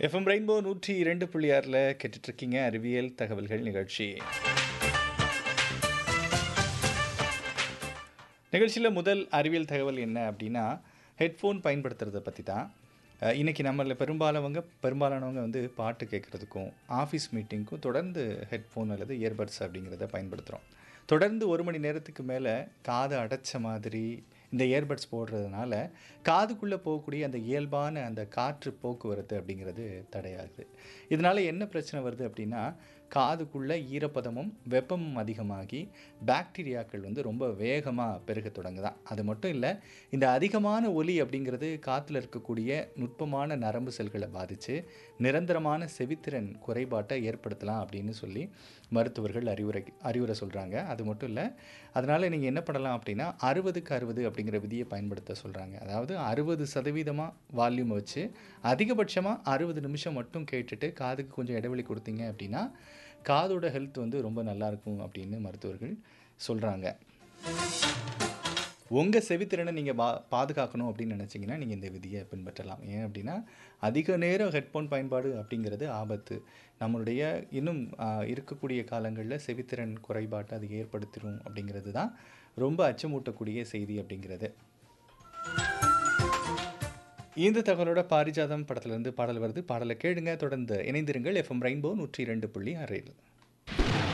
FM rainbow நூற்றி இரண்டு புள்ளி ஆறில் கேட்டுட்ருக்கீங்க அறிவியல் தகவல்கள் நிகழ்ச்சி நிகழ்ச்சியில் முதல் அறிவியல் தகவல் என்ன அப்படின்னா ஹெட்ஃபோன் பயன்படுத்துறதை பற்றி தான் அஹ், இன்னைக்கு நம்மள பெரும்பாலவங்க பெரும்பாலானவங்க வந்து பாட்டு கேட்குறதுக்கும் ஆஃபீஸ் மீட்டிங்க்கும் தொடர்ந்து ஹெட்ஃபோன் அல்லது இயர்பட்ஸ் அப்படிங்கிறத பயன்படுத்துகிறோம் தொடர்ந்து ஒரு மணி நேரத்துக்கு மேலே காதை அடைச்ச மாதிரி இந்த இயர்பட்ஸ் போடுறதுனால காதுக்குள்ளே போகக்கூடிய அந்த இயல்பான அந்த காற்று போக்குவரத்து அப்படிங்கிறது தடையாகுது இதனால் என்ன பிரச்சனை வருது அப்படின்னா காதுக்குள்ளே ஈரப்பதமும் வெப்பமும் அதிகமாகி பாக்டீரியாக்கள் வந்து ரொம்ப வேகமாக பெருக தொடங்குதான் அது மட்டும் இல்லை இந்த அதிகமான ஒலி அப்படிங்கிறது காற்றுல இருக்கக்கூடிய நுட்பமான நரம்பு செல்களை பாதித்து நிரந்தரமான செவித்திறன் குறைபாட்டை ஏற்படுத்தலாம் அப்படின்னு சொல்லி மருத்துவர்கள் அறிவுரை அறிவுரை சொல்கிறாங்க அது மட்டும் இல்லை அதனால் நீங்கள் என்ன பண்ணலாம் அப்படின்னா அறுபதுக்கு அறுபது அப்படிங்கிற விதியை பயன்படுத்த சொல்கிறாங்க அதாவது அறுபது சதவீதமாக வால்யூம் வச்சு அதிகபட்சமாக அறுபது நிமிஷம் மட்டும் கேட்டுட்டு காதுக்கு கொஞ்சம் இடைவெளி கொடுத்தீங்க அப்படின்னா காதோட ஹெல்த் வந்து ரொம்ப நல்லா இருக்கும் அப்படின்னு மருத்துவர்கள் சொல்கிறாங்க உங்கள் செவித்திறனை நீங்கள் பா பாதுகாக்கணும் அப்படின்னு நினச்சிங்கன்னா நீங்கள் இந்த விதியை பின்பற்றலாம் ஏன் அப்படின்னா அதிக நேரம் ஹெட்ஃபோன் பயன்பாடு அப்படிங்கிறது ஆபத்து நம்மளுடைய இன்னும் ஆ, இருக்கக்கூடிய காலங்களில் செவித்திறன் குறைபாட்டை அது ஏற்படுத்திடும் அப்படிங்கிறது தான் ரொம்ப அச்சமூட்டக்கூடிய செய்தி அப்படிங்கிறது இந்த தகவலோட பாரிஜாதம் படத்துலேருந்து பாடல் வருது பாடலை கேளுங்க தொடர்ந்து இணைந்திருங்கள் எஃப்எம் ரெயின்போ நூற்றி இரண்டு புள்ளி ஆறில்